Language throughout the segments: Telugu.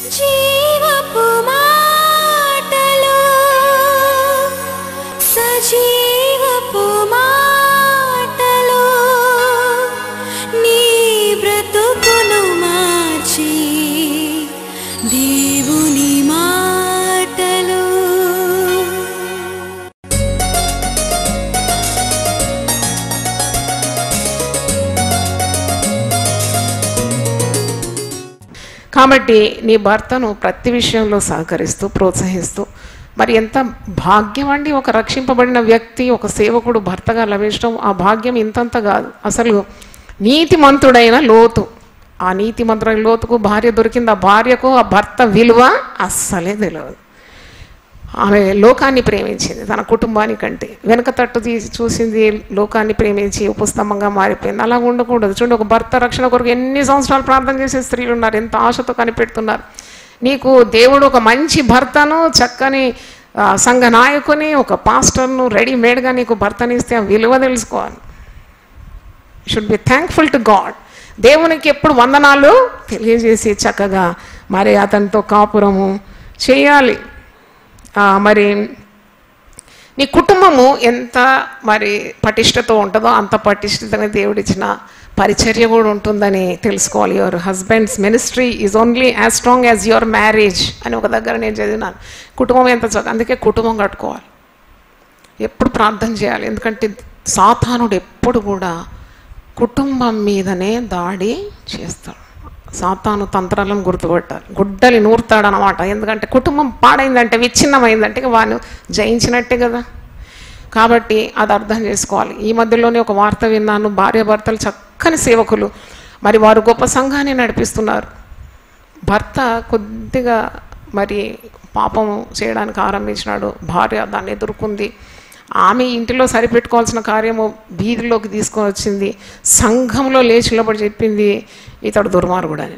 జీవపు మాటలు సజీవపు మాటలు నీ బ్రతుకును మార్చి దేవుని మాటలు కాబట్టి నీ భర్తను ప్రతి విషయంలో సహకరిస్తూ ప్రోత్సహిస్తూ మరి ఎంత భాగ్యం అండి ఒక రక్షింపబడిన వ్యక్తి ఒక సేవకుడు భర్తగా లభించడం ఆ భాగ్యం ఇంతంత కాదు అసలు నీతిమంతుడైన లోతు ఆ నీతిమంతుడైన లోతుకు భార్య దొరికింది ఆ భార్యకు ఆ భర్త విలువ అస్సలే తెలియదు ఆమె లోకాన్ని ప్రేమించింది తన కుటుంబాని కంటే వెనక తట్టు తీసి చూసింది లోకాన్ని ప్రేమించి ఉపస్తంభంగా మారిపోయింది అలా ఉండకూడదు చూడండి ఒక భర్త రక్షణ కొరకు ఎన్ని సంవత్సరాలు ప్రార్థన చేసే స్త్రీలు ఉన్నారు ఎంత ఆశతో కనిపెడుతున్నారు నీకు దేవుడు ఒక మంచి భర్తను చక్కని ఆ, సంఘ నాయకుని ఒక పాస్టర్ను రెడీమేడ్గా నీకు భర్తనిస్తే ఆ విలువ తెలుసుకోవాలి should be thankful to God దేవునికి ఎప్పుడు వందనాలు తెలియజేసి చక్కగా మరి అతనితో కాపురము చేయాలి ఆ, మరి నీ కుటుంబము ఎంత మరి పటిష్టతో ఉంటుందో అంత పటిష్టతని దేవుడిచ్చిన పరిచర్య కూడా ఉంటుందని తెలుసుకోవాలి your husband's ministry is only as strong as your marriage అని ఒక దగ్గర నేను చదివినాను కుటుంబం ఎంత చక్క అందుకే కుటుంబం కట్టుకోవాలి ఎప్పుడు ప్రార్థన చేయాలి ఎందుకంటే సాతానుడు ఎప్పుడు కూడా కుటుంబం మీదనే దాడి చేస్తాడు సాతాను తంత్రాలను గుర్తుపట్టాలి గుడ్డలి నూరుతాడు అనమాట ఎందుకంటే కుటుంబం పాడైందంటే విచ్ఛిన్నమైందంటే ఇక వాడిని జయించినట్టే కదా కాబట్టి అది అర్థం చేసుకోవాలి ఈ మధ్యలోనే ఒక వార్త విన్నాను భార్యాభర్తలు చక్కని సేవకులు మరి వారు గొప్ప సంఘాన్ని నడిపిస్తున్నారు భర్త కొద్దిగా మరి పాపం చేయడానికి ఆరంభించినాడు భార్య దాన్ని ఎదుర్కొంది ఆమె ఇంటిలో సరిపెట్టుకోవాల్సిన కార్యము వీధిలోకి తీసుకొని వచ్చింది సంఘంలో లేచి నిలబడి చెప్పింది ఇతడు దుర్మార్గుడని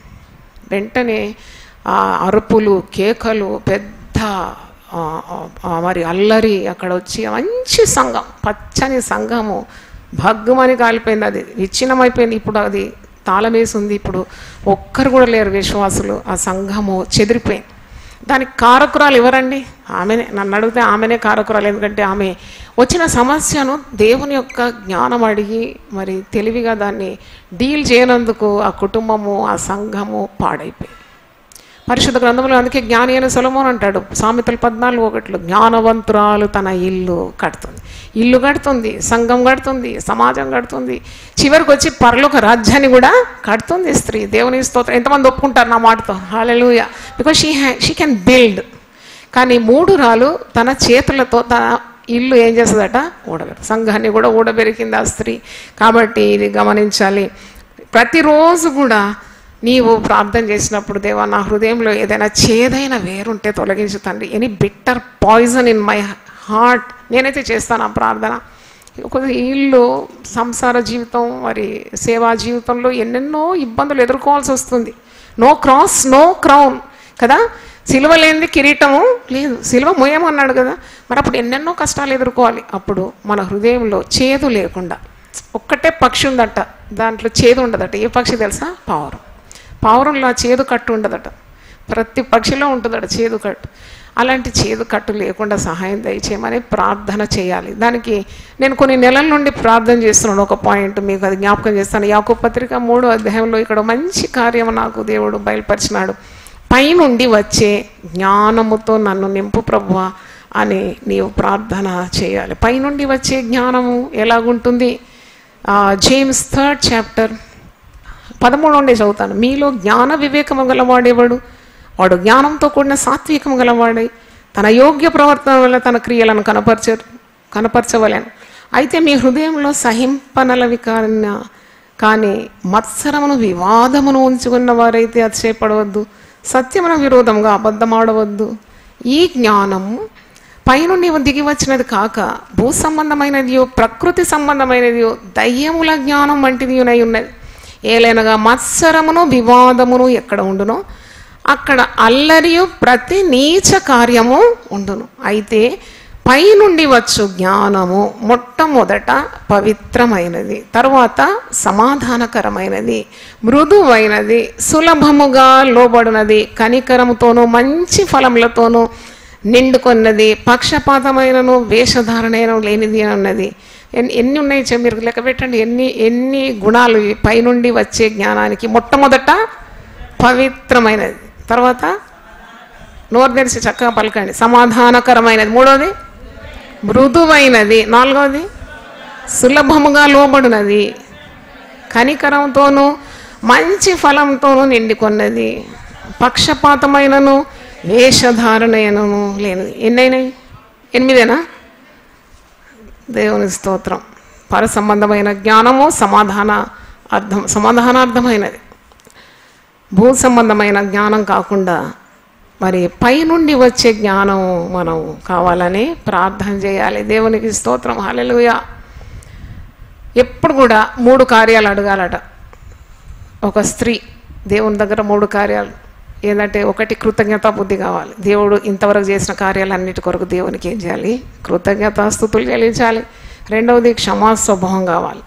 వెంటనే ఆ అరుపులు కేకలు పెద్ద ఆ, ఆ, మరి అల్లరి అక్కడ వచ్చి మంచి సంఘం పచ్చని సంఘము భగ్గుమని కాలిపోయింది అది విచ్ఛిన్నమైపోయింది ఇప్పుడు అది తాళమేసి ఉంది ఇప్పుడు ఒక్కరు కూడా లేరు విశ్వాసులు ఆ సంఘము చెదిరిపోయింది దానికి కారకురాలు ఎవరండి ఆమెనే నన్ను అడిగితే ఆమెనే కారకురాలు ఎందుకంటే ఆమె వచ్చిన సమస్యను దేవుని యొక్క జ్ఞానం అడిగి మరి తెలివిగా దాన్ని డీల్ చేయనందుకు ఆ కుటుంబము ఆ సంఘము పాడైపోయింది పరిశుద్ధ గ్రంథంలో అందుకే జ్ఞాని అయిన సొలమోన్ అంటాడు సామెతలు పద్నాలుగు ఒకటిలో జ్ఞానవంతురాలు తన ఇల్లు కడుతుంది ఇల్లు కడుతుంది సంఘం కడుతుంది సమాజం కడుతుంది చివరికి వచ్చి పరలోక రాజ్యాన్ని కూడా కడుతుంది స్త్రీ దేవుని స్తోత్రం ఎంతమంది ఒప్పుకుంటారు నా మాటతో hallelujah because she ha she can build కానీ మూడు రాలు తన చేతులతో తన ఇల్లు ఏం చేస్తుందట ఊడబెరు సంఘాన్ని కూడా ఊడబెరికింది ఆ స్త్రీ కాబట్టి ఇది గమనించాలి ప్రతిరోజు కూడా నీవు ప్రార్థన చేసినప్పుడు దేవా నా హృదయంలో ఏదైనా చేదైన వేరుంటే తొలగించు తండ్రి any bitter poison in my heart నేనైతే చేస్తాను ఆ ప్రార్థన ఒక ఇల్లు సంసార జీవితం మరి సేవా జీవితంలో ఎన్నెన్నో ఇబ్బందులు ఎదుర్కోవాల్సి వస్తుంది నో క్రాస్ నో క్రౌన్ కదా సిలువ లేనిది కిరీటము లేదు సిలువ మోయమన్నాడు కదా మరి అప్పుడు ఎన్నెన్నో కష్టాలు ఎదుర్కోవాలి అప్పుడు మన హృదయంలో చేదు లేకుండా ఒక్కటే పక్షి ఉందట దాంట్లో చేదు ఉండదట ఏ పక్షి తెలుసా పావురం పావురంలో ఆ చేదు కట్టు ఉండదట ప్రతి పక్షిలో ఉంటుందట చేదు కట్టు అలాంటి చేదు కట్టు లేకుండా సహాయం దయచేయమని ప్రార్థన చేయాలి దానికి నేను కొన్ని నెలల నుండి ప్రార్థన చేస్తున్నాను ఒక పాయింట్ మీకు అది జ్ఞాపకం చేస్తాను యాకో పత్రిక మూడో అధ్యాయంలో ఇక్కడ మంచి కార్యం నాకు దేవుడు బయలుపరిచినాడు పైనుండి వచ్చే జ్ఞానముతో నన్ను నింపు ప్రభువా అని నీవు ప్రార్థన చేయాలి పైనుండి వచ్చే జ్ఞానము ఎలాగుంటుంది జేమ్స్ థర్డ్ చాప్టర్ పదమూడు ఉండే చదువుతాను మీలో జ్ఞాన వివేకము గలవాడేవాడు వాడు జ్ఞానంతో కూడిన సాత్వికము గలవాడై తన యోగ్య ప్రవర్తన వల్ల తన క్రియలను కనపరచ కనపరచవలేను అయితే మీ హృదయంలో సహింపనలవి కాన కానీ మత్సరమును వివాదమును ఉంచుకున్న వారైతే అతిశయపడవద్దు సత్యమున విరోధంగా అబద్ధమాడవద్దు ఈ జ్ఞానము పైనుండి దిగి వచ్చినది కాక భూ సంబంధమైనదియో ప్రకృతి సంబంధమైనదియో దయ్యముల జ్ఞానం వంటిది ఉన్నది ఏలైనగా మత్సరమును వివాదమును ఎక్కడ ఉండునో అక్కడ అల్లరియు ప్రతి నీచ కార్యము ఉండును అయితే పైనుండి వచ్చు జ్ఞానము మొట్టమొదట పవిత్రమైనది తరువాత సమాధానకరమైనది మృదువైనది సులభముగా లోబడినది కనికరముతోనూ మంచి ఫలములతోనూ నిండుకొన్నది పక్షపాతమైనను వేషధారణైన లేనిది అని ఉన్నది ఎన్ని ఎన్ని ఉన్నాయి చె- మీరు లెక్క పెట్టండి ఎన్ని ఎన్ని గుణాలు ఈ పైనుండి వచ్చే జ్ఞానానికి మొట్టమొదట పవిత్రమైనది తర్వాత నోరు తెరిచి చక్కగా పలకండి సమాధానకరమైనది మూడోది మృదువైనది నాలుగోది సులభముగా లోబడినది కనికరంతోనూ మంచి ఫలంతోనూ నిండుకొన్నది పక్షపాతమైనను వేషధారణయనను లేనిది ఎన్నైనాయి ఎనిమిదేనా దేవుని స్తోత్రం పర సంబంధమైన జ్ఞానము సమాధాన అర్థం సమాధానార్థమైనది భూ సంబంధమైన జ్ఞానం కాకుండా మరి పైనుండి వచ్చే జ్ఞానం మనం కావాలని ప్రార్థన చేయాలి దేవునికి స్తోత్రం హల్లెలూయా ఎప్పుడు కూడా మూడు కార్యాలు అడగాలట ఒక స్త్రీ దేవుని దగ్గర మూడు కార్యాలు ఏంటంటే ఒకటి కృతజ్ఞతా బుద్ధి కావాలి దేవుడు ఇంతవరకు చేసిన కార్యాలన్నిటి కొరకు దేవునికి ఏం చేయాలి కృతజ్ఞతాస్థుతులు చెల్లించాలి రెండవది క్షమా స్వభావం కావాలి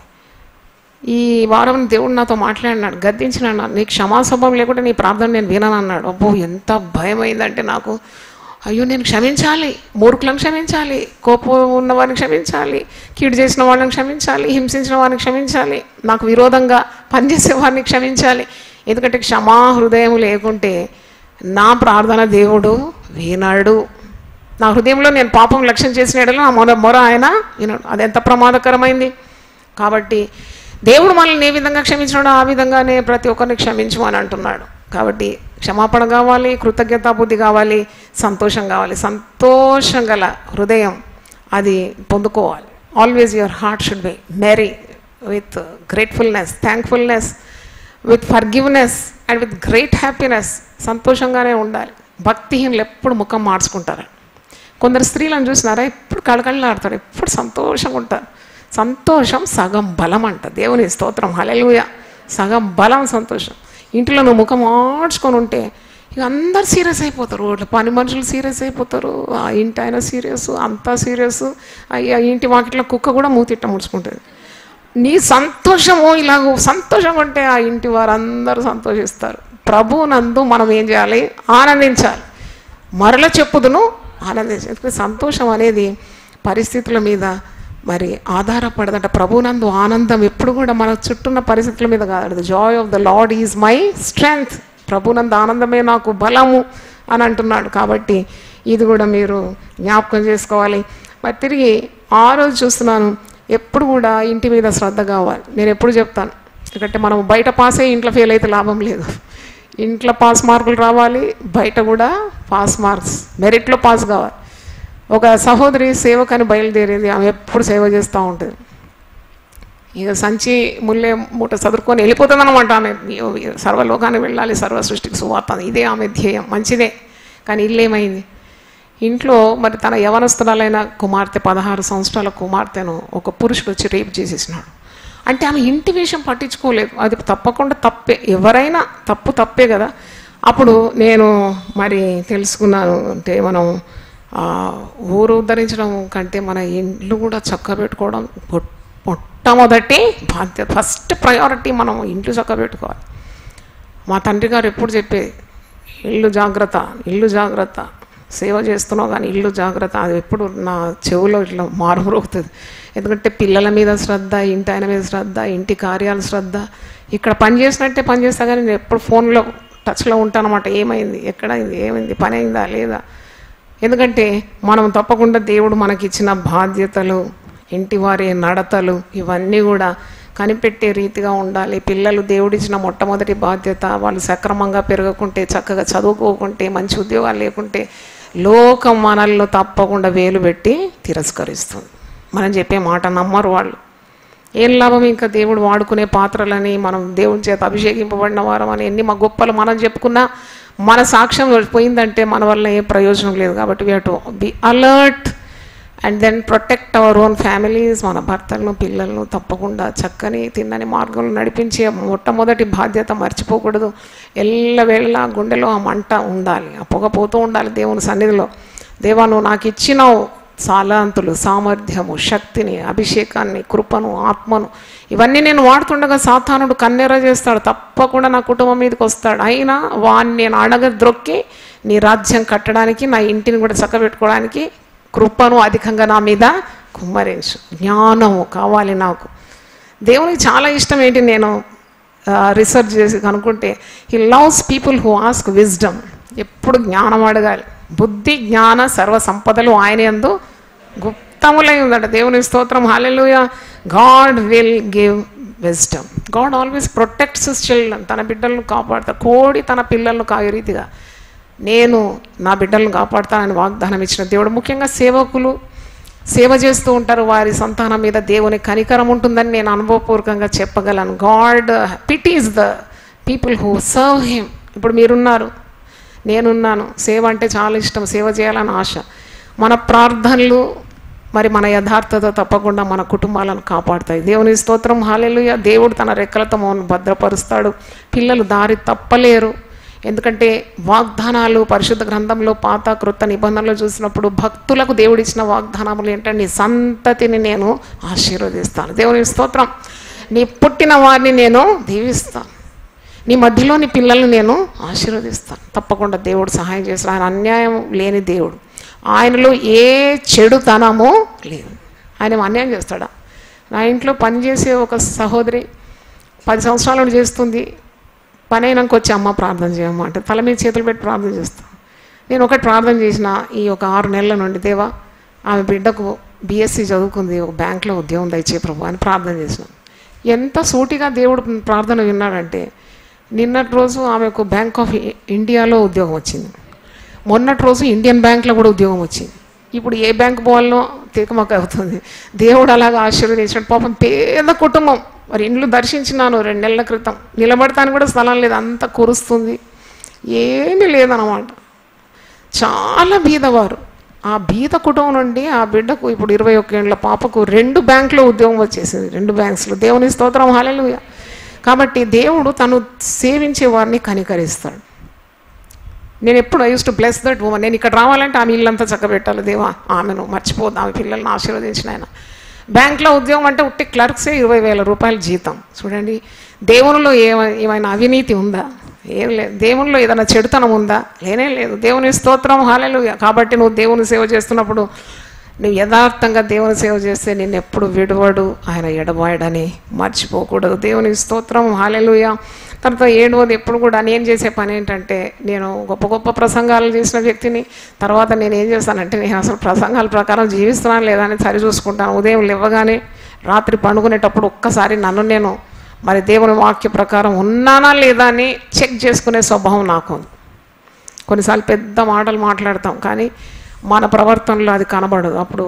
ఈ వారం దేవుడు నాతో మాట్లాడినాడు గద్దించినాడు నీ క్షమా స్వభావం లేకుంటే నీ ప్రార్థన నేను వినను అన్నాడు అబ్బో ఎంత భయం అయిందంటే నాకు అయ్యో నేను క్షమించాలి మూర్ఖులను క్షమించాలి కోపం ఉన్న వారిని క్షమించాలి కీడు చేసిన వాళ్ళని క్షమించాలి హింసించిన వారిని క్షమించాలి నాకు విరోధంగా పనిచేసే వారిని క్షమించాలి ఎందుకంటే క్షమా హృదయం లేకుంటే నా ప్రార్థన దేవుడు వినాడు నా హృదయంలో నేను పాపం లక్ష్యం చేసిన ఎడల నా మొర మొర ఆయన వినడు అది ఎంత ప్రమాదకరమైంది కాబట్టి దేవుడు మనల్ని ఏ విధంగా క్షమించినాడో ఆ విధంగానే ప్రతి ఒక్కరిని క్షమించు అని అంటున్నాడు కాబట్టి క్షమాపణ కావాలి కృతజ్ఞతా బుద్ధి కావాలి సంతోషం కావాలి సంతోషం గల హృదయం అది పొందుకోవాలి always your heart should be merry with gratefulness thankfulness with forgiveness and with great happiness సంతోషంగానే ఉండాలి భక్తిహీనులు ఎప్పుడు ముఖం మార్చుకుంటారు కొందరు స్త్రీలను చూసినారా ఎప్పుడు కళకళలాడతారు ఎప్పుడు సంతోషంగా ఉంటారు సంతోషం సగం బలం అంట దేవుని స్తోత్రం హలెలుయ సగం బలం సంతోషం ఇంట్లో నువ్వు ముఖం ఆడ్చుకొని ఉంటే ఇక అందరు సీరియస్ అయిపోతారు ఇట్లా పని మనుషులు సీరియస్ అయిపోతారు ఆ ఇంటి ఆయన సీరియస్ అంతా సీరియస్ ఆ ఇంటి వాకిట్లో కుక్క కూడా మూతిట్ట ముడుచుకుంటుంది నీ సంతోషము ఇలా సంతోషంగా ఉంటే ఆ ఇంటి వారందరూ సంతోషిస్తారు ప్రభు నందు మనం ఏం చేయాలి ఆనందించాలి మరల చెప్పుదును ఆనందించాలి ఎందుకంటే సంతోషం అనేది పరిస్థితుల మీద మరి ఆధారపడదంట ప్రభునందు ఆనందం ఎప్పుడు కూడా మన చుట్టూన్న పరిస్థితుల మీద కాదు joy of the Lord is my strength ప్రభునందు ఆనందమే నాకు బలము అని అంటున్నాడు కాబట్టి ఇది కూడా మీరు జ్ఞాపకం చేసుకోవాలి మరి తిరిగి ఆ రోజు చూస్తున్నాను ఎప్పుడు కూడా ఇంటి మీద శ్రద్ధ కావాలి నేను ఎప్పుడు చెప్తాను ఎందుకంటే మనం బయట పాస్ అయ్యి ఇంట్లో ఫెయిల్ అయితే లాభం లేదు ఇంట్లో పాస్ మార్కులు రావాలి బయట కూడా పాస్ మార్క్స్ మెరిట్లో పాస్ కావాలి ఒక సహోదరి సేవకని బయలుదేరేది ఆమె ఎప్పుడు సేవ చేస్తూ ఉంటుంది ఇక సంచి ముల్లే మూట చదువుకొని వెళ్ళిపోతుంది అనమాట ఆమె సర్వలోకానికి వెళ్ళాలి సర్వ సృష్టికి సువార్త ఇదే ఆమె ధ్యేయం మంచిదే కానీ ఇల్లు ఏమైంది ఇంట్లో మరి తన యవనస్తురాలైన కుమార్తె పదహారు సంవత్సరాల కుమార్తెను ఒక పురుషుడు వచ్చి రేపు చేసేసినాడు అంటే ఆమె ఇంటి విషయం పట్టించుకోలేదు అది తప్పకుండా తప్పే ఎవరైనా తప్పు తప్పే కదా అప్పుడు నేను మరి తెలుసుకున్నాను అంటే మనం ఆ, ఊరు ఉద్ధరించడం కంటే మన ఇండ్లు కూడా చక్క పెట్టుకోవడం మొ- మొట్టమొదటి బాధ్యత ఫస్ట్ ప్రయారిటీ మనం ఇంట్లో చక్క పెట్టుకోవాలి మా తండ్రి గారు ఎప్పుడు చెప్పేది ఇల్లు జాగ్రత్త ఇల్లు జాగ్రత్త సేవ చేస్తున్నావు కానీ ఇల్లు జాగ్రత్త అది ఎప్పుడు నా చెవులో ఇట్లా మారుమరుగుతుంది ఎందుకంటే పిల్లల మీద శ్రద్ధ ఇంటి ఆయన మీద శ్రద్ధ ఇంటి కార్యాల శ్రద్ధ ఇక్కడ పని చేసినట్టే పని చేస్తా కానీ నేను ఎప్పుడు ఫోన్లో టచ్లో ఉంటానన్నమాట ఏమైంది ఎక్కడైంది ఏమైంది పని అయిందా లేదా ఎందుకంటే మనం తప్పకుండా దేవుడు మనకిచ్చిన బాధ్యతలు ఇంటి వారి నడతలు ఇవన్నీ కూడా కనిపెట్టే రీతిగా ఉండాలి పిల్లలు దేవుడిచ్చిన మొట్టమొదటి బాధ్యత వాళ్ళు సక్రమంగా పెరగకుంటే చక్కగా చదువుకోకుంటే మంచి ఉద్యోగాలు లేకుంటే లోకం మనల్లో తప్పకుండా వేలు పెట్టి తిరస్కరిస్తుంది మనం చెప్పే మాట నమ్మరు వాళ్ళు ఏం లాభం ఇంకా దేవుడు వాడుకునే పాత్రలని మనం దేవుని చేత అభిషేకింపబడిన వారం అని ఎన్ని మా గొప్పలు మనం చెప్పుకున్నా మన సాక్ష్యం పోయిందంటే మన వల్ల ఏ ప్రయోజనం లేదు కాబట్టి we to be alert and then protect our own families మన భర్తలను పిల్లలను తప్పకుండా చక్కని తిన్నని మార్గంలో నడిపించే మొట్టమొదటి బాధ్యత మర్చిపోకూడదు ఎల్లవేళలా గుండెలో ఆ మంట ఉండాలి ఆ పొగ పోతూ ఉండాలి దేవుని సన్నిధిలో దేవా నువ్వు నాకు ఇచ్చినావు సాలాంతులు సామర్థ్యము శక్తిని అభిషేకాన్ని కృపను ఆత్మను ఇవన్నీ నేను వాడుతుండగా సాతానుడు కన్నెర చేస్తాడు తప్పకుండా నా కుటుంబం మీదకి వస్తాడు అయినా వాడిని నేను అడగ ద్రొక్కి నీ రాజ్యం కట్టడానికి నా ఇంటిని కూడా చక్కబెట్టుకోవడానికి కృపను అధికంగా నా మీద కుమ్మరించు జ్ఞానము కావాలి నాకు దేవునికి చాలా ఇష్టం ఏంటి నేను రీసెర్చ్ చేసి కనుక్కుంటే he loves people who ask wisdom ఎప్పుడు జ్ఞానం అడగాలి బుద్ధి జ్ఞాన సర్వ సంపదలు ఆయన ఎందు గుప్తములై ఉందట దేవుని స్తోత్రం hallelujah God will give wisdom God always protects his children తన బిడ్డలను కాపాడుతాడు కోడి తన పిల్లలను కాయ రీతిగా నేను నా బిడ్డలను కాపాడుతానని వాగ్దానం ఇచ్చిన దేవుడు ముఖ్యంగా సేవకులు సేవ చేస్తూ ఉంటారు వారి సంతానం మీద దేవుని కనికరం ఉంటుందని నేను అనుభవపూర్వకంగా చెప్పగలను God pities the people who serve him ఇప్పుడు మీరున్నారు నేనున్నాను సేవ అంటే చాలా ఇష్టం సేవ చేయాలని ఆశ మన ప్రార్థనలు మరి మన యథార్థత తప్పకుండా మన కుటుంబాలను కాపాడుతాయి దేవుని స్తోత్రం హాలెలుయ దేవుడు తన రెక్కలతో మమ్మల్ని భద్రపరుస్తాడు పిల్లలు దారి తప్పలేరు ఎందుకంటే వాగ్దానాలు పరిశుద్ధ గ్రంథంలో పాత కృత నిబంధనలు చూసినప్పుడు భక్తులకు దేవుడిచ్చిన వాగ్దానములు ఏంటంటే నీ సంతతిని నేను ఆశీర్వదిస్తాను దేవుని స్తోత్రం నీ పుట్టిన వారిని నేను దీవిస్తాను నీ మధ్యలోని పిల్లల్ని నేను ఆశీర్వదిస్తాను తప్పకుండా దేవుడు సహాయం చేస్తాడు ఆయన అన్యాయం లేని దేవుడు ఆయనలో ఏ చెడుతనమో లేదు ఆయన అన్యాయం చేస్తాడా నా ఇంట్లో పనిచేసే ఒక సహోదరి పది సంవత్సరాల నుండి చేస్తుంది పని అయినాక వచ్చి అమ్మ ప్రార్థన చేయమ్మ అంటే తల మీద చేతులు పెట్టి ప్రార్థన చేస్తాను నేను ఒకటి ప్రార్థన చేసిన ఈ ఒక ఆరు నెలల నుండి దేవా ఆమె బిడ్డకు బీఎస్సీ చదువుకుంది ఒక బ్యాంక్లో ఉద్యోగం దయచే ప్రభు అని ప్రార్థన చేసిన ఎంత సూటిగా దేవుడు ప్రార్థన విన్నాడంటే నిన్నటి రోజు ఆమెకు బ్యాంక్ ఆఫ్ ఇ- ఇండియాలో ఉద్యోగం వచ్చింది మొన్నటి రోజు ఇండియన్ బ్యాంక్లో కూడా ఉద్యోగం వచ్చింది ఇప్పుడు ఏ బ్యాంక్ పోవాలనో తీకమక అవుతుంది దేవుడు అలాగా ఆశీర్వదించాడు పాపం పేద కుటుంబం మరి ఇండ్లు దర్శించినాను రెండు నెలల క్రితం నిలబడటానికి కూడా స్థలం లేదు అంత కురుస్తుంది ఏమీ లేదన్నమాట చాలా బీదవారు ఆ బీద కుటుంబం నుండి ఆ బిడ్డకు ఇప్పుడు ఇరవై ఒక్క ఏళ్ళ పాపకు రెండు బ్యాంకులో ఉద్యోగం వచ్చేసింది రెండు బ్యాంక్స్లో దేవుని స్తోత్రం హాలెలుయ కాబట్టి దేవుడు తను సేవించే వారిని కనికరిస్తాడు నేను ఎప్పుడు I use to bless that woman నేను ఇక్కడ రావాలంటే ఆమె ఇల్లంతా చక్కబెట్టాలి దేవా ఆమెను మర్చిపోద్దు ఆమె పిల్లల్ని ఆశీర్వదించిన ఆయన బ్యాంక్లో ఉద్యోగం అంటే ఉట్టి క్లర్క్సే ఇరవై వేల రూపాయల జీతం చూడండి దేవునిలో ఏమ ఏమైనా అవినీతి ఉందా ఏం లేదు దేవునిలో ఏదైనా చెడుతనం ఉందా లేనే లేదు దేవుని స్తోత్రం హాలేలు కాబట్టి నువ్వు దేవుని సేవ చేస్తున్నప్పుడు నువ్వు యథార్థంగా దేవుని సేవ చేస్తే నిన్ను ఎప్పుడు విడవడు ఆయన ఎడబాయడని మర్చిపోకూడదు దేవుని స్తోత్రం హాలెలుయ తర్వాత ఏడవది ఎప్పుడు కూడా నేను చేసే పని ఏంటంటే నేను గొప్ప గొప్ప ప్రసంగాలు చేసిన వ్యక్తిని తర్వాత నేను ఏం చేస్తానంటే నేను అసలు ప్రసంగాల ప్రకారం జీవిస్తున్నాను లేదా అని సరి చూసుకుంటాను ఉదయం లేవగానే రాత్రి పండుకునేటప్పుడు ఒక్కసారి నన్ను నేను మరి దేవుని వాక్య ప్రకారం ఉన్నానా లేదా అని చెక్ చేసుకునే స్వభావం నాకు ఉంది కొన్నిసార్లు పెద్ద మాటలు మాట్లాడతాం కానీ మన ప్రవర్తనలో అది కనబడదు అప్పుడు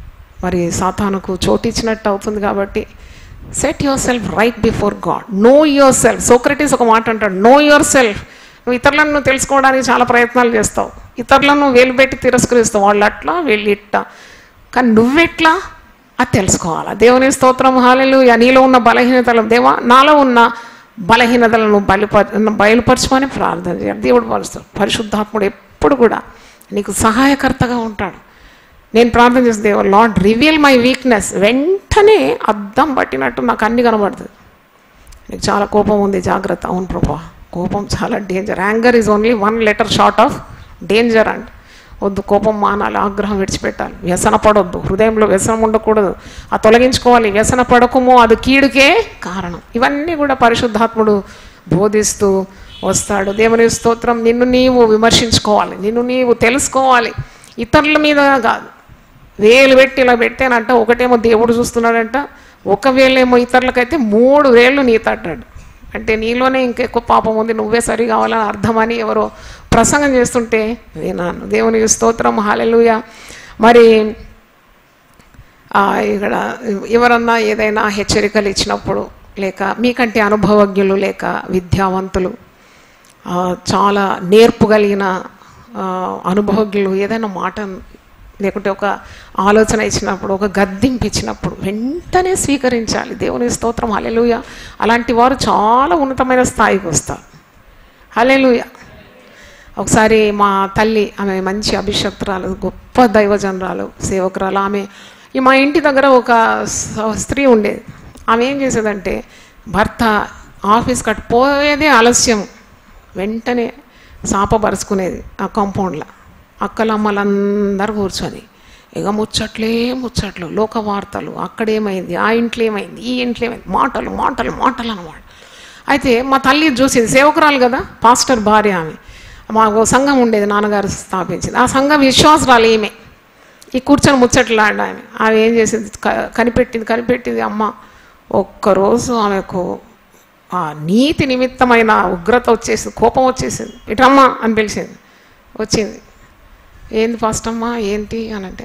మరి సాతానుకు చోటిచ్చినట్టు అవుతుంది కాబట్టి set yourself right before God know yourself Socrates ఒక మాట అంటాడు నో యువర్ సెల్ఫ్ నువ్వు ఇతరులను నువ్వు తెలుసుకోవడానికి చాలా ప్రయత్నాలు చేస్తావు ఇతరులను వేలు పెట్టి తిరస్కరిస్తావు వాళ్ళు అట్లా వీళ్ళు ఇట్లా కానీ నువ్వెట్లా అది తెలుసుకోవాలి దేవుని స్తోత్రం హాలెలు నీలో ఉన్న బలహీనతలు దేవా నాలో ఉన్న బలహీనతలను బయలుపర బయలుపరచమని ప్రార్థన చేయాలి దేవుడు పరుస్తాడు పరిశుద్ధాత్ముడు ఎప్పుడు కూడా నీకు సహాయకర్తగా ఉంటాడు నేను ప్రార్థన చేస్తే దేవ లార్డ్ రివీల్ మై వీక్నెస్ వెంటనే అద్దం పట్టినట్టు నాకు అన్ని కనబడుతుంది నీకు చాలా కోపం ఉంది జాగ్రత్త అవును ప్రభా కోపం చాలా danger anger is only one letter short of danger and వద్దు కోపం మానాలి ఆగ్రహం విడిచిపెట్టాలి వ్యసన పడొద్దు హృదయంలో వ్యసనం ఉండకూడదు ఆ తొలగించుకోవాలి వ్యసన పడకము అది కీడుకే కారణం ఇవన్నీ కూడా పరిశుద్ధాత్ముడు బోధిస్తూ వస్తాడు దేవుని స్తోత్రం నిన్ను నీవు విమర్శించుకోవాలి నిన్ను నీవు తెలుసుకోవాలి ఇతరుల మీద కాదు వేలు పెట్టి ఇలా పెట్టానంట ఒకటేమో దేవుడు చూస్తున్నాడంట ఒక వేలేమో ఇతరులకైతే మూడు వేళ్ళు నీ తట్టాడు అంటే నీలోనే ఇంకెక్కువ పాపం ఉంది నువ్వే సరి కావాలని అర్థమని ఎవరో ప్రసంగం చేస్తుంటే వినాను దేవుని స్తోత్రం హాలెలుయ మరి ఆ, ఇక్కడ ఎవరన్నా ఏదైనా హెచ్చరికలు ఇచ్చినప్పుడు లేక మీకంటే అనుభవజ్ఞులు లేక విద్యావంతులు ఆ, చాలా నేర్పు కలిగిన ఆ, అనుభవజ్ఞులు ఏదైనా మాట లేకుంటే ఒక ఆలోచన ఇచ్చినప్పుడు ఒక గద్దింపు ఇచ్చినప్పుడు వెంటనే స్వీకరించాలి దేవుని స్తోత్రం హలెలుయ అలాంటి వారు చాలా ఉన్నతమైన స్థాయికి వస్తారు హలెలుయ ఒకసారి మా తల్లి ఆమె మంచి అభిషక్తురాలు గొప్ప దైవజనరాలు సేవకురాలు ఆమె ఈ మా ఇంటి దగ్గర ఒక స- స్త్రీ ఉండేది ఆమె ఏం చేసేదంటే భర్త ఆఫీస్ కట్ పోయేదే ఆలస్యం వెంటనే సాపపరుచుకునేది ఆ కాంపౌండ్లో అక్కలమ్మలందరూ కూర్చొని ఇక ముచ్చట్లే ముచ్చట్లు లోక వార్తలు అక్కడేమైంది ఆ ఇంట్లో ఏమైంది ఈ ఇంట్లో ఏమైంది మాటలు మాటలు మాటలు అన్నమాట అయితే మా తల్లి చూసింది సేవకురాలు కదా పాస్టర్ భార్య ఆమె మాకు సంఘం ఉండేది నాన్నగారు స్థాపించింది ఆ సంఘం విశ్వాసరాలు ఈమె ఈ కూర్చొని ముచ్చట్లు ఆమె ఆమె ఏం చేసింది క- కనిపెట్టింది కనిపెట్టింది అమ్మ ఒక్కరోజు ఆమెకు ఆ నీతి నిమిత్తమైన ఉగ్రత వచ్చేసింది కోపం వచ్చేసింది ఇటమ్మా అని పిలిచింది వచ్చింది ఏంది ఫస్ట్ అమ్మా ఏంటి అని అంటే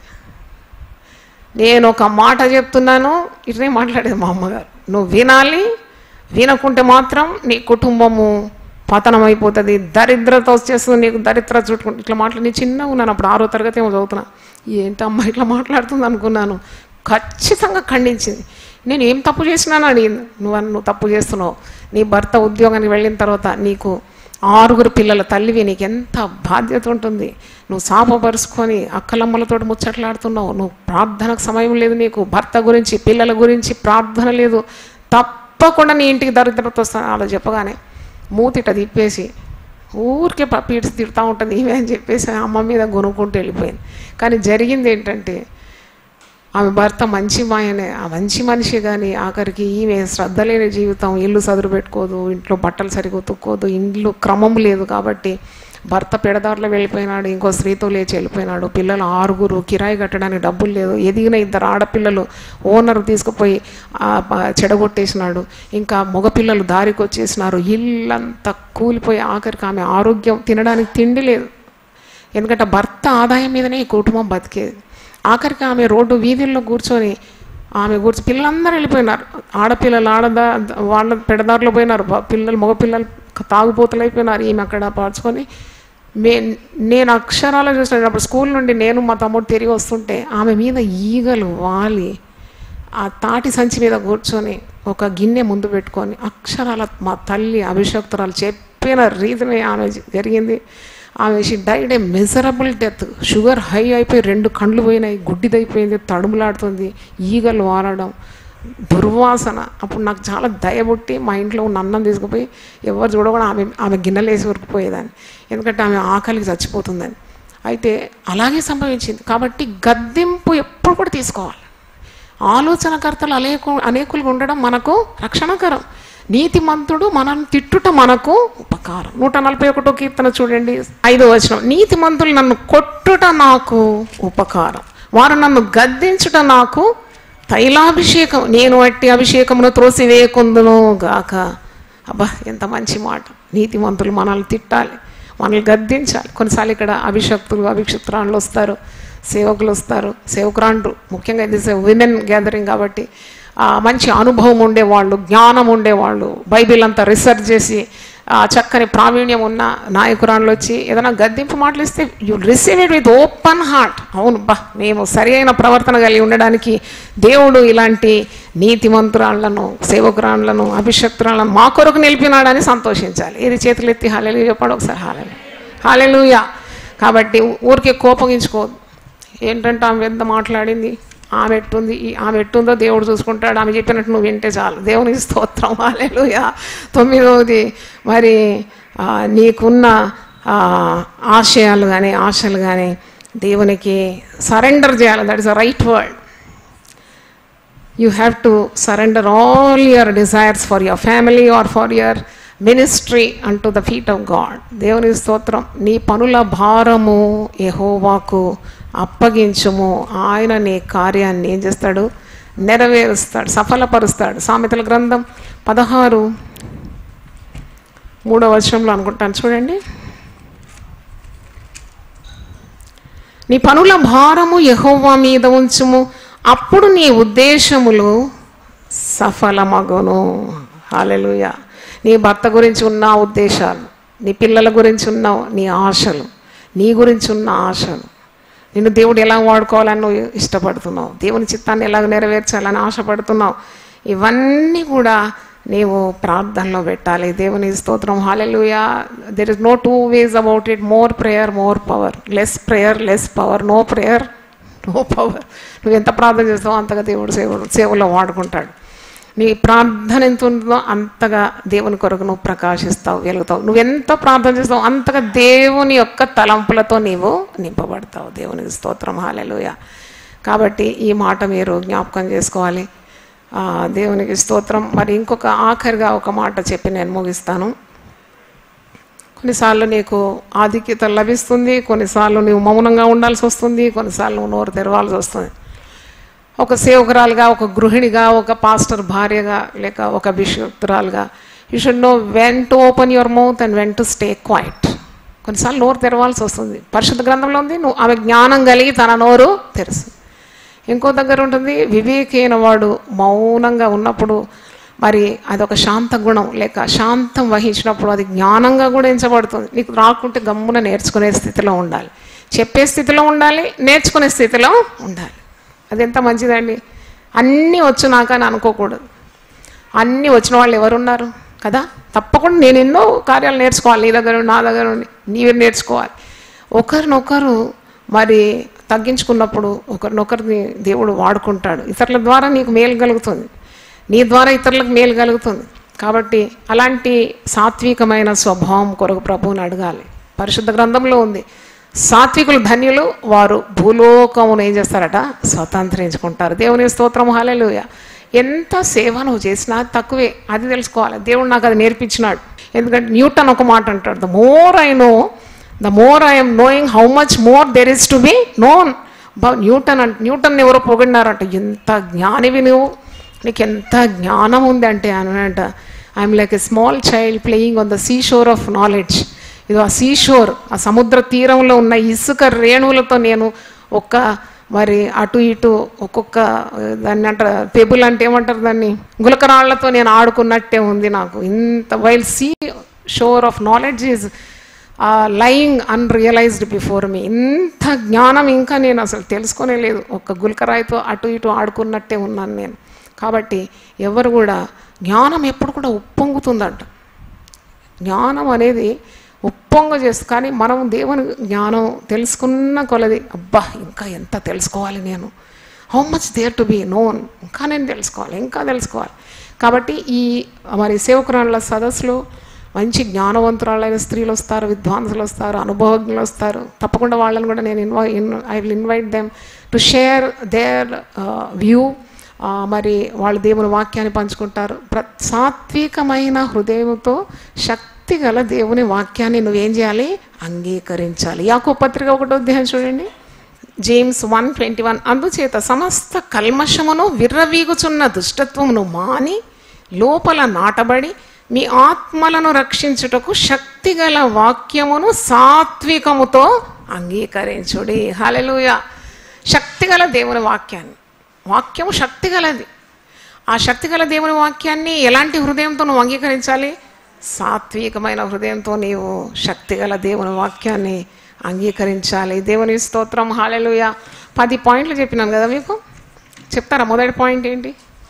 నేను ఒక మాట చెప్తున్నాను ఇట్లే మాట్లాడేది మా అమ్మగారు నువ్వు వినాలి వినకుంటే మాత్రం నీ కుటుంబము పతనం అయిపోతుంది దరిద్రత వచ్చేస్తుంది నీకు దరిద్ర చుట్టుకుంటే ఇట్లా మాట్లాడి నేను చిన్నగా ఉన్నాను అప్పుడు ఆరో తరగతి ఏమో చదువుతున్నా ఏంటమ్మా ఇట్లా మాట్లాడుతుంది అనుకున్నాను ఖచ్చితంగా ఖండించింది నేను ఏం తప్పు చేసినాను అడిగింది నువ్వు అన్న- నువ్వు తప్పు చేస్తున్నావు నీ భర్త ఉద్యోగానికి వెళ్ళిన తర్వాత నీకు ఆరుగురు పిల్లల తల్లివి నీకు ఎంత బాధ్యత ఉంటుంది నువ్వు సాపపరుచుకొని అక్కలమ్మలతో ముచ్చట్లాడుతున్నావు నువ్వు ప్రార్థనకు సమయం లేదు నీకు భర్త గురించి పిల్లల గురించి ప్రార్థన లేదు తప్పకుండా నీ ఇంటికి దరిద్రత వస్తాను అలా చెప్పగానే మూతిట తిప్పేసి ఊరికే ప- పీడ్చి తిడుతూ ఉంటుంది ఈమె అని చెప్పేసి అమ్మ మీద గొనుక్కుంటూ వెళ్ళిపోయింది కానీ జరిగింది ఏంటంటే ఆమె భర్త మంచి మాయనే ఆ మంచి మనిషి కానీ ఆఖరికి ఈమె శ్రద్ధ లేని జీవితం ఇల్లు సదురు పెట్టుకోదు ఇంట్లో బట్టలు సరిగ్గా ఉతుక్కోదు ఇంట్లో క్రమం లేదు కాబట్టి భర్త పెడదారిలో వెళ్ళిపోయినాడు ఇంకో స్త్రీతో లేచి వెళ్ళిపోయినాడు పిల్లలు ఆరుగురు కిరాయి కట్టడానికి డబ్బులు లేదు ఎదిగిన ఇద్దరు ఆడపిల్లలు ఓనర్ తీసుకుపోయి ఆ, ప- చెడగొట్టేసినాడు ఇంకా మగపిల్లలు దారికి వచ్చేసినారు ఇల్లంతా కూలిపోయి ఆఖరికి ఆమె ఆరోగ్యం తినడానికి తిండి లేదు ఎందుకంటే భర్త ఆదాయం మీదనే ఈ కుటుంబం బతికేది ఆఖరికి ఆమె రోడ్డు వీధుల్లో కూర్చొని ఆమె కూర్చొని పిల్లలందరూ వెళ్ళిపోయినారు ఆడపిల్లలు ఆడదా వాళ్ళ పెడదారిలో పోయినారు బ- పిల్లలు మగపిల్లలు తాగుబోతులు అయిపోయినారు ఈమె అక్కడ పార్చుకొని మే నేను అక్షరాలు చూసిన అప్పుడు స్కూల్ నుండి నేను మా తమ్ముడు తిరిగి వస్తుంటే ఆమె మీద ఈగలు వాలి ఆ తాటి సంచి మీద కూర్చొని ఒక గిన్నె ముందు పెట్టుకొని అక్షరాల మా తల్లి అభిషక్తురాలు చెప్పిన రీతిని ఆమె జరిగింది ఆమె she died a miserable death sugar high అయిపోయి రెండు కండ్లు పోయినాయి గుడ్డిదైపోయింది తడుములాడుతుంది ఈగలు వారడం దుర్వాసన అప్పుడు నాకు చాలా దయబుట్టి మా ఇంట్లో ఉన్న అన్నం తీసుకుపోయి ఎవరు చూడకుండా ఆమె ఆమె గిన్నెలు వేసి ఉరికిపోయేదాన్ని ఎందుకంటే ఆమె ఆకలికి చచ్చిపోతుందని అయితే అలాగే సంభవించింది కాబట్టి గద్దెంపు ఎప్పుడు కూడా తీసుకోవాలి ఆలోచనకర్తలు అనేకు అనేకులుగా ఉండడం మనకు రక్షణకరం నీతిమంతుడు మనల్ని తిట్టుట మనకు ఉపకారం నూట నలభై ఒకటో కీర్తన చూడండి ఐదో వచనం నీతిమంతులు నన్ను కొట్టుట నాకు ఉపకారం వారు నన్ను గద్దించుట నాకు తైలాభిషేకం నేను అట్టి అభిషేకమును త్రోసివేయకుందును గాక అబ్బా ఎంత మంచి మాట నీతిమంతులు మనల్ని తిట్టాలి మనల్ని గద్దించాలి కొన్నిసార్లు ఇక్కడ అభిషక్తులు అభిషక్తురాళ్ళు వస్తారు సేవకులు వస్తారు సేవకురాండ్రు ముఖ్యంగా ఇది విమెన్ గ్యాదరింగ్ కాబట్టి ఆ, మంచి అనుభవం ఉండేవాళ్ళు జ్ఞానం ఉండేవాళ్ళు బైబిల్ అంతా రీసెర్చ్ చేసి ఆ, చక్కని ప్రావీణ్యం ఉన్న నాయకురాళ్ళు వచ్చి ఏదైనా గద్దింపు మాటలు ఇస్తే you receive it with open heart అవును బా మేము సరి అయిన ప్రవర్తన కలిగి ఉండడానికి దేవుడు ఇలాంటి నీతిమంతురాళ్లను సేవకురాళ్లను అభిషక్తురాళ్లను మా కొరకు నిలిపినాడని సంతోషించాలి ఇది చేతులు ఎత్తి హాలెలు చెప్పండి ఒకసారి హాలెలు హాలెలుయా కాబట్టి ఊరికే కోపగించుకోవద్దు ఏంటంటే ఆమె ఎంత మాట్లాడింది ఆమె ఎట్టుంది ఈ ఆమె ఎట్టుందో దేవుడు చూసుకుంటాడు ఆమె చెప్పినట్టు నువ్వు వింటే చాలు దేవుని స్తోత్రం హాలెలుయా తొమ్మిదవది మరి ఆ, నీకున్న ఆ, ఆశయాలు కానీ ఆశలు కానీ దేవునికి సరెండర్ చేయాలి that is a right word you have to surrender all your desires for your family or for your ministry unto the feet of God. దేవుని స్తోత్రం నీ పనుల భారము యెహోవాకు అప్పగించుము ఆయన నీ కార్యాన్ని ఏం చేస్తాడు నెరవేరుస్తాడు సఫలపరుస్తాడు సామెతల గ్రంథం పదహారు మూడవ వచనంలో అనుకుంటాను చూడండి నీ పనుల భారము యెహోవా మీద ఉంచుము అప్పుడు నీ ఉద్దేశములు సఫలమగును హాలెలుయ నీ భర్త గురించి ఉన్న ఉద్దేశాలు నీ పిల్లల గురించి ఉన్న నీ ఆశలు నీ గురించి ఉన్న ఆశలు నిన్ను దేవుడు ఎలా వాడుకోవాలని నువ్వు ఇష్టపడుతున్నావు దేవుని చిత్తాన్ని ఎలా నెరవేర్చాలని ఆశపడుతున్నావు ఇవన్నీ కూడా నీవు ప్రార్థనలో పెట్టాలి దేవుని స్తోత్రం hallelujah there is no two ways about it more prayer more power less prayer less power no prayer no power నువ్వు ఎంత ప్రార్థన చేస్తావో అంతగా దేవుడు సేవడు సేవలో వాడుకుంటాడు నీ ప్రార్థన ఎంత ఉంటుందో అంతగా దేవుని కొరకు నువ్వు ప్రకాశిస్తావు వెలుగుతావు నువ్వు ఎంత ప్రార్థన చేస్తావు అంతగా దేవుని యొక్క తలంపులతో నీవు నింపబడతావు దేవునికి స్తోత్రం హాలెలుయ కాబట్టి ఈ మాట మీరు జ్ఞాపకం చేసుకోవాలి ఆ, దేవునికి స్తోత్రం మరి ఇంకొక ఆఖరిగా ఒక మాట చెప్పి నేను ముగిస్తాను కొన్నిసార్లు నీకు ఆధిక్యత లభిస్తుంది కొన్నిసార్లు నీవు మౌనంగా ఉండాల్సి వస్తుంది కొన్నిసార్లు నువ్వు నోరు తెరవాల్సి వస్తుంది ఒక సేవకురాలుగా ఒక గృహిణిగా ఒక పాస్టర్ భార్యగా లేక ఒక బిషప్తురాలుగా you should know when to open your mouth and when to stay quiet కొన్నిసార్లు నోరు తెరవాల్సి వస్తుంది పరిశుద్ధ గ్రంథంలో ఉంది నువ్వు ఆమె జ్ఞానం కలిగి తన నోరు తెరుసు ఇంకో దగ్గర ఉంటుంది వివేకైన వాడు మౌనంగా ఉన్నప్పుడు మరి అదొక శాంత గుణం లేక శాంతం వహించినప్పుడు అది జ్ఞానంగా కూడా ఎంచబడుతుంది నీకు రాకుంటే గమ్మున నేర్చుకునే స్థితిలో ఉండాలి చెప్పే స్థితిలో ఉండాలి నేర్చుకునే స్థితిలో ఉండాలి అది ఎంత మంచిదండి అన్నీ వచ్చునాక అని అనుకోకూడదు అన్నీ వచ్చిన వాళ్ళు ఎవరున్నారు కదా తప్పకుండా నేను ఎన్నో కార్యాలు నేర్చుకోవాలి నీ దగ్గర నుండి, నా దగ్గర నుండి నీవే నేర్చుకోవాలి ఒకరినొకరు మరి తగ్గించుకున్నప్పుడు ఒకరినొకరిని దేవుడు వాడుకుంటాడు ఇతరుల ద్వారా నీకు మేలు కలుగుతుంది నీ ద్వారా ఇతరులకు మేలు కలుగుతుంది కాబట్టి అలాంటి సాత్వికమైన స్వభావం కొరకు ప్రభువుని అడగాలి పరిశుద్ధ గ్రంథంలో ఉంది సాత్వికులు ధన్యులు వారు భూలోకమును ఏం చేస్తారట స్వతంత్రించుకుంటారు దేవుని స్తోత్రం హాలెలుయ ఎంత సేవ నువ్వు చేసినా అది తక్కువే అది తెలుసుకోవాలి దేవుడు నాకు అది నేర్పించినాడు ఎందుకంటే న్యూటన్ ఒక మాట అంటాడు the more I know the more I'm knowing how much more there is to be known Newton అంటే న్యూటన్ ఎవరో పొగిడినారంట ఎంత జ్ఞానివి నువ్వు నీకు ఎంత జ్ఞానం ఉంది అంటే అనట I'm like a small child playing on the seashore of knowledge ఇది ఆ సీ షోర్ ఆ సముద్ర తీరంలో ఉన్న ఇసుక రేణువులతో నేను ఒక్క మరి అటు ఇటు ఒక్కొక్క ఆ, దాన్ని అంటారు పెబుల్ అంటే ఏమంటారు దాన్ని గులకరాళ్లతో నేను ఆడుకున్నట్టే ఉంది నాకు ఇంత while seashore of knowledge is lying unrealised before me ఇంత జ్ఞానం ఇంకా నేను అసలు తెలుసుకోనే లేదు ఒక్క గుల్కరాయితో అటు ఇటు ఆడుకున్నట్టే ఉన్నాను నేను కాబట్టి ఎవరు కూడా జ్ఞానం ఎప్పుడు కూడా ఉప్పొంగుతుందంట జ్ఞానం అనేది ఉప్పొంగ చేస్తుంది కానీ మనం దేవుని జ్ఞానం తెలుసుకున్న కొలది అబ్బా ఇంకా ఎంత తెలుసుకోవాలి నేను how much there to be known ఇంకా నేను తెలుసుకోవాలి ఇంకా తెలుసుకోవాలి కాబట్టి ఈ మరి సేవకురాళ్ళ సదస్సులో మంచి జ్ఞానవంతురాలైన స్త్రీలు వస్తారు విద్వాంసులు వస్తారు అనుభవజ్ఞులు వస్తారు తప్పకుండా వాళ్ళని కూడా నేను ఇన్వై I will invite them to share their view మరి వాళ్ళు దేవుని వాక్యాన్ని పంచుకుంటారు ప్ర సాత్వికమైన హృదయంతో శక్తి గల దేవుని వాక్యాన్ని నువ్వేం చేయాలి అంగీకరించాలి యాకో పత్రిక ఒకటో అధ్యాయం చూడండి జేమ్స్ వన్ ట్వంటీ వన్ అందుచేత సమస్త కల్మషమును విర్రవీగుచున్న దుష్టత్వమును మాని లోపల నాటబడి మీ ఆత్మలను రక్షించుటకు శక్తిగల వాక్యమును సాత్వికముతో అంగీకరించుడి హల్లెలూయ శక్తిగల దేవుని వాక్యాన్ని వాక్యము శక్తిగలది ఆ శక్తిగల దేవుని వాక్యాన్ని ఎలాంటి హృదయంతో నువ్వు అంగీకరించాలి సాత్వికమైన హృదయంతో నీవు శక్తిగల దేవుని వాక్యాన్ని అంగీకరించాలి దేవుని స్తోత్రం హాలెలుయ పది పాయింట్లు చెప్పినాను కదా మీకు చెప్తారా మొదటి పాయింట్ ఏంటి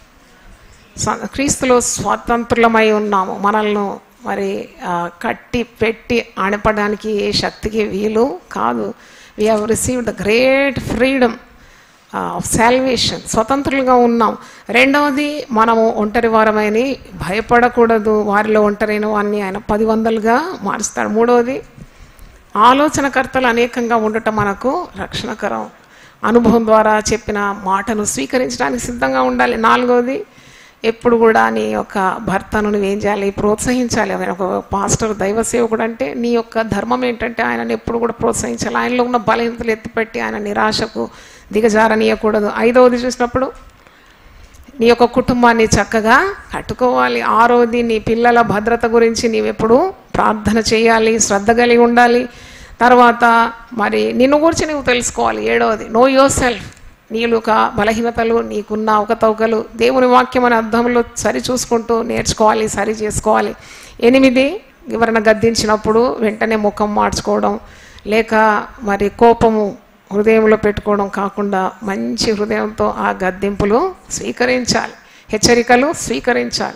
స- క్రీస్తులో స్వాతంత్రులమై ఉన్నాము మనల్ని మరి ఆ, కట్టి పెట్టి ఆణపడడానికి ఏ శక్తికి వీలు కాదు we have received the great freedom of salvation స్వతంత్రులుగా ఉన్నాం రెండవది మనము ఒంటరి వారమని భయపడకూడదు వారిలో ఒంటరైన వారిని ఆయన పది వందలుగా మారుస్తాడు మూడవది ఆలోచనకర్తలు అనేకంగా ఉండటం మనకు రక్షణకరం అనుభవం ద్వారా చెప్పిన మాటను స్వీకరించడానికి సిద్ధంగా ఉండాలి నాలుగవది ఎప్పుడు కూడా నీ యొక్క భర్తను నువ్వేం చేయాలి ప్రోత్సహించాలి ఆయన ఒక పాస్టర్ దైవ సేవకుడు అంటే నీ యొక్క ధర్మం ఏంటంటే ఆయనను ఎప్పుడు కూడా ప్రోత్సహించాలి ఆయనలో ఉన్న బలహీనతలు ఎత్తిపెట్టి ఆయన నిరాశకు దిగజారనీయకూడదు ఐదవది చూసినప్పుడు నీ యొక్క కుటుంబాన్ని చక్కగా కట్టుకోవాలి ఆరోది నీ పిల్లల భద్రత గురించి నీవెప్పుడు ప్రార్థన చేయాలి శ్రద్ధ కలిగి ఉండాలి తర్వాత మరి నిన్ను గురించి నువ్వు తెలుసుకోవాలి ఏడవది నో యువర్ సెల్ఫ్ నీళ్ళు ఒక బలహీనతలు నీకున్న అవకతవకలు దేవుని వాక్యం అనే అర్థంలో సరి చూసుకుంటూ నేర్చుకోవాలి సరి చేసుకోవాలి ఎనిమిది ఎవరైనా గద్దించినప్పుడు వెంటనే ముఖం మార్చుకోవడం లేక మరి కోపము హృదయంలో పెట్టుకోవడం కాకుండా మంచి హృదయంతో ఆ గద్దింపులు స్వీకరించాలి హెచ్చరికలు స్వీకరించాలి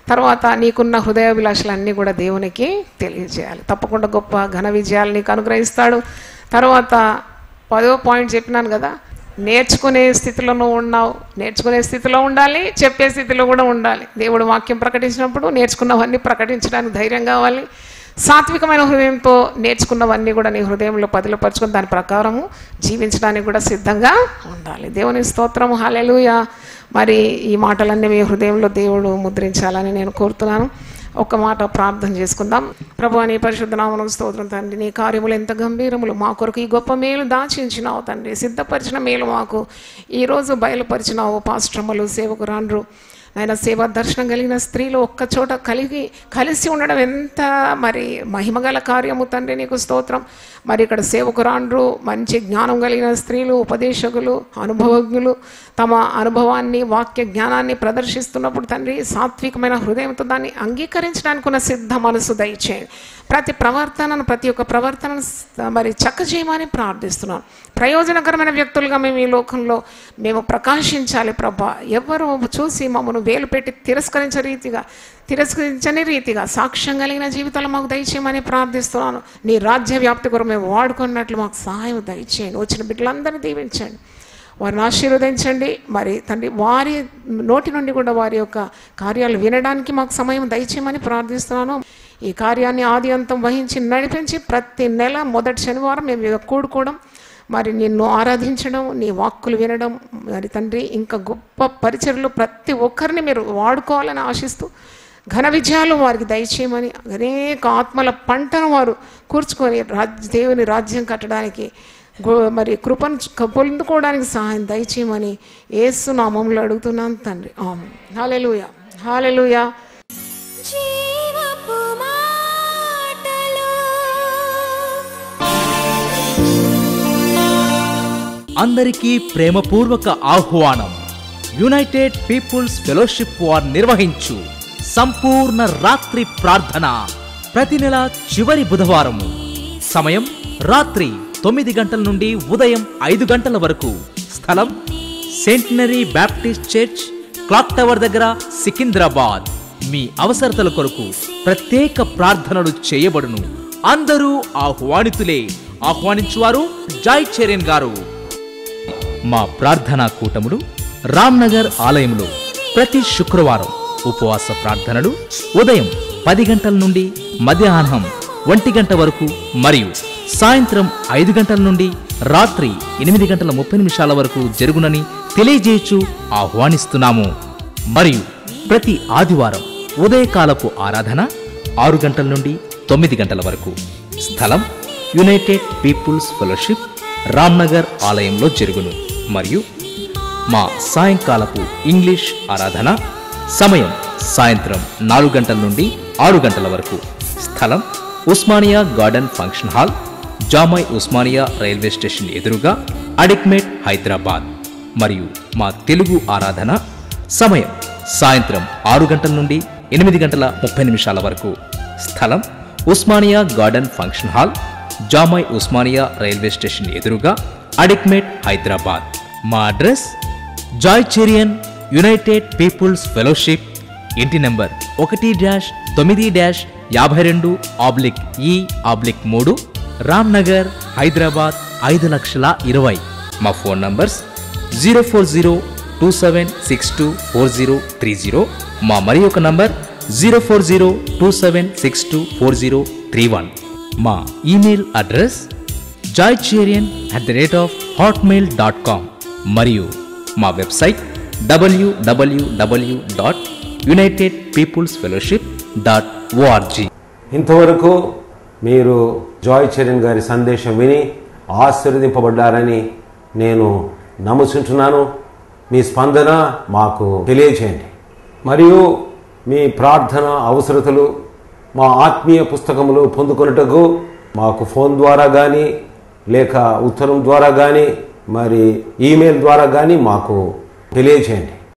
తర్వాత నీకున్న హృదయాభిలాషలన్నీ కూడా దేవునికి తెలియజేయాలి తప్పకుండా గొప్ప ఘన విజయాలు నీకు అనుగ్రహిస్తాడు తర్వాత పదో పాయింట్ చెప్పినాను కదా నేర్చుకునే స్థితిలో నువ్వు ఉన్నావు నేర్చుకునే స్థితిలో ఉండాలి చెప్పే స్థితిలో కూడా ఉండాలి దేవుడు వాక్యం ప్రకటించినప్పుడు నేర్చుకున్నవన్నీ ప్రకటించడానికి ధైర్యం కావాలి సాత్వికమైన హృదయంతో నేర్చుకున్నవన్నీ కూడా నీ హృదయంలో పదిలపరుచుకొని దాని ప్రకారము జీవించడానికి కూడా సిద్ధంగా ఉండాలి దేవుని స్తోత్రము హాలెలుయ మరి ఈ మాటలన్నీ మీ హృదయంలో దేవుడు ముద్రించాలని నేను కోరుతున్నాను ఒక మాట ప్రార్థన చేసుకుందాం ప్రభు నీ పరిశుద్ధ నామమునకు స్తోత్రం తండ్రి నీ కార్యములు ఎంత గంభీరములు మా కొరకు ఈ గొప్ప మేలు దాచించినావు తండ్రి సిద్ధపరిచిన మేలు మాకు ఈరోజు బయలుపరిచినావు పాశ్రమలు సేవకురాండ్రు ఆయన సేవా దర్శనం కలిగిన స్త్రీలు ఒక్క చోట కలిగి కలిసి ఉండడం ఎంత మరి మహిమగల కార్యము తండ్రి నీకు స్తోత్రం మరి ఇక్కడ సేవకురాండ్రు మంచి జ్ఞానం కలిగిన స్త్రీలు ఉపదేశకులు అనుభవజ్ఞులు తమ అనుభవాన్ని వాక్య జ్ఞానాన్ని ప్రదర్శిస్తున్నప్పుడు తండ్రి సాత్వికమైన హృదయంతో దాన్ని అంగీకరించడానికి ఉన్న సిద్ధ మనసు దయచేయండి ప్రతి ప్రవర్తనను ప్రతి ఒక్క ప్రవర్తనను స- మరి చక్క చేయమని ప్రార్థిస్తున్నాను ప్రయోజనకరమైన వ్యక్తులుగా మేము ఈ లోకంలో మేము ప్రకాశించాలి ప్రభా ఎవరు చూసి మమ్మల్ని వేలు పెట్టి తిరస్కరించే రీతిగా తిరస్కరించని రీతిగా సాక్ష్యం కలిగిన జీవితాలు మాకు దయచేయమని ప్రార్థిస్తున్నాను నీ రాజ్య వ్యాప్తి కొరకు మేము వాడుకున్నట్లు మాకు సహాయం దయచేయండి వచ్చిన బిడ్డలందరినీ దీవించండి వారిని ఆశీర్వదించండి మరి తండ్రి వారి నోటి నుండి కూడా వారి యొక్క కార్యాలు వినడానికి మాకు సమయం దయచేయమని ప్రార్థిస్తున్నాను ఈ కార్యాన్ని ఆది అంతం వహించి నడిపించి ప్రతి నెల మొదటి శనివారం మేము ఇక కూడుకోవడం మరి నిన్ను ఆరాధించడం నీ వాక్కులు వినడం మరి తండ్రి ఇంకా గొప్ప పరిచయలు ప్రతి ఒక్కరిని మీరు వాడుకోవాలని ఆశిస్తూ ఘన విజయాలు వారికి దయచేయమని అనేక ఆత్మల పంటను వారు కూర్చుకొని రాజ్య దేవుని రాజ్యం కట్టడానికి గో- మరి కృపను చ- పొందుకోవడానికి సహాయం దయచేయమని ఏసు నామంలో అడుగుతున్నాను తండ్రి ఆమె హాలెలుయ హాలెలుయ జీవపు మాటలు అందరికీ ప్రేమపూర్వక ఆహ్వానం యునైటెడ్ పీపుల్స్ ఫెలోషిప్ వార్ నిర్వహించు సంపూర్ణ రాత్రి ప్రార్థన ప్రతి నెల చివరి బుధవారము సమయం రాత్రి తొమ్మిది గంటల నుండి ఉదయం ఐదు గంటల వరకు స్థలం centenary Baptist church clock tower దగ్గర సికింద్రాబాద్ మీ అవసరతల కొరకు ప్రత్యేక ప్రార్థనలు చేయబడును అందరూ ఆహ్వానితులే ఆహ్వానించువారు జాయ్ చరణ్ గారు మా ప్రార్థనా కూటములు రామ్నగర్ ఆలయంలో ప్రతి శుక్రవారం ఉపవాస ప్రార్థనలు ఉదయం పది గంటల నుండి మధ్యాహ్నం ఒంటి గంట వరకు మరియు సాయంత్రం ఐదు గంటల నుండి రాత్రి ఎనిమిది గంటల ముప్పై నిమిషాల వరకు జరుగునని తెలియజేయచ్చు ఆహ్వానిస్తున్నాము మరియు ప్రతి ఆదివారం ఉదయకాలపు ఆరాధన ఆరు గంటల నుండి తొమ్మిది గంటల వరకు స్థలం యునైటెడ్ పీపుల్స్ ఫెలోషిప్ రామ్నగర్ ఆలయంలో జరుగును మరియు మా సాయంకాలపు ఇంగ్లీష్ ఆరాధన సమయం సాయంత్రం నాలుగు గంటల నుండి ఆరు గంటల వరకు స్థలం Osmania garden function hall Jamai Osmania railway station ఎదురుగా అడిక్మేట్ హైదరాబాద్ మరియు మా తెలుగు ఆరాధన సమయం సాయంత్రం ఆరు గంటల నుండి ఎనిమిది గంటల ముప్పై నిమిషాల వరకు స్థలం Osmania garden function hall Jamai Osmania railway station ఎదురుగా అడిక్మేట్ హైదరాబాద్ మా address Joy Cherian united peoples fellowship ఇంటి నంబర్ ఒకటి డాష్ తొమ్మిది డాష్ యాభై రెండు ఆబ్లిక్ ఈ ఆబ్లిక్ మూడు రామ్ నగర్ హైదరాబాద్ ఐదు లక్షల ఇరవై మా phone numbers zero four zero two seven six two four zero three zero మా మరి ఒక number zero four zero two seven six two four zero three one మా email address joycherian at the rate of Hotmail dot com మరియు మా website W W W dot united peoples fellowship dot O R G ఇంతవరకు మీరు జాయ్ చరణ్ గారి సందేశం విని ఆశీర్వదింపబడ్డారని నేను నమ్ముచుంటున్నాను మీ స్పందన మాకు తెలియచేయండి మరియు మీ ప్రార్థన అవసరతలు మా ఆత్మీయ పుస్తకములు పొందుకొనుటకు మాకు ఫోన్ ద్వారా కానీ లేక ఉత్తరం ద్వారా కానీ మరి ఈమెయిల్ ద్వారా కానీ మాకు తెలియచేయండి